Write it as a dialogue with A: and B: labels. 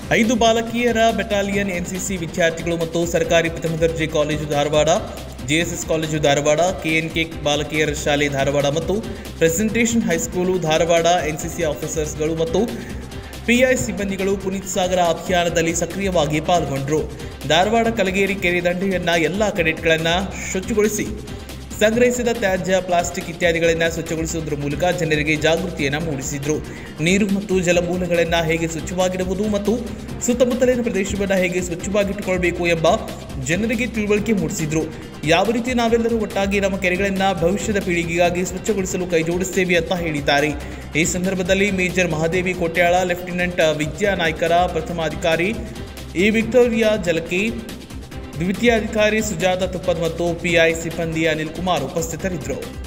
A: ಐದು ಬಾಲಕಿಯರ battalion NCC ವಿದ್ಯಾರ್ಥಿಗಳು ಮತ್ತು ಸರ್ಕಾರಿ ಪ್ರಥಮ ದರ್ಜೆ college Dharwad JSS college Dharwad KNK ಬಾಲಕಿಯರ ಶಾಲೆ ಧಾರವಾಡ ಮತ್ತು ಪ್ರೆಸೆಂಟೇಷನ್ ಹೈಸ್ಕೂಲು ಧಾರವಾಡ ಎನ್ಸಿಸಿ ಆಫೀಸರ್ಸ್ಗಳು ಮತ್ತು ಪಿಐ ಸಿಬ್ಬಂದಿಗಳು ಪುನೀತ್ ಸಾಗರ ಅಭಿಯಾನದಲ್ಲಿ ಸಕ್ರಿಯವಾಗಿ ಪಾಲ್ಗೊಂಡರು ಧಾರವಾಡ ಕಲಗೇರಿ ಕೆರೆ ದಂಡೆಯನ್ನ ಎಲ್ಲ ಕೆಡೆಟ್ಗಳನ್ನು ಶುಚಿಗೊಳಿಸಿ ಸಂಗ್ರಹಿಸಿದ ತ್ಯಾಜ್ಯ ಪ್ಲಾಸ್ಟಿಕ್ ಇತ್ಯಾದಿಗಳನ್ನು ಸ್ವಚ್ಛಗೊಳಿಸುವುದರ ಮೂಲಕ ಜನರಿಗೆ ಜಾಗೃತಿಯನ್ನು ಮೂಡಿಸಿದ್ರು ನೀರು ಮತ್ತು ಜಲಮೂಲಗಳನ್ನು ಹೇಗೆ ಸ್ವಚ್ಛವಾಗಿಡುವುದು ಮತ್ತು ಸುತ್ತಮುತ್ತಲಿನ ಪ್ರದೇಶವನ್ನು ಹೇಗೆ ಸ್ವಚ್ಛವಾಗಿಟ್ಟುಕೊಳ್ಬೇಕು ಎಂಬ ಜನರಿಗೆ ತಿಳುವಳಿಕೆ ಮೂಡಿಸಿದ್ರು ಯಾವ ರೀತಿ ನಾವೆಲ್ಲರೂ ಒಟ್ಟಾಗಿ ನಮ್ಮ ಕೆರೆಗಳನ್ನು ಭವಿಷ್ಯದ ಪೀಳಿಗೆಗಾಗಿ ಸ್ವಚ್ಛಗೊಳಿಸಲು ಕೈಜೋಡಿಸ್ತೇವೆ ಅಂತ ಹೇಳಿದ್ದಾರೆ ಈ ಸಂದರ್ಭದಲ್ಲಿ ಮೇಜರ್ ಮಹಾದೇವಿ ಕೋಟ್ಯಾಳ ಲೆಫ್ಟಿನೆಂಟ್ ವಿದ್ಯಾ ನಾಯ್ಕರ ಪ್ರಥಮ ಅಧಿಕಾರಿ ಇ ವಿಕ್ಟೋರಿಯಾ ಜಲಕಿ ದ್ವಿತೀಯಾಧಿಕಾರಿ ಸುಜಾತ ತುಪ್ಪದ್ ಮತ್ತು ಪಿಐ ಸಿಬ್ಬಂದಿ ಅನಿಲ್ ಕುಮಾರ್ ಉಪಸ್ಥಿತರಿದ್ದರು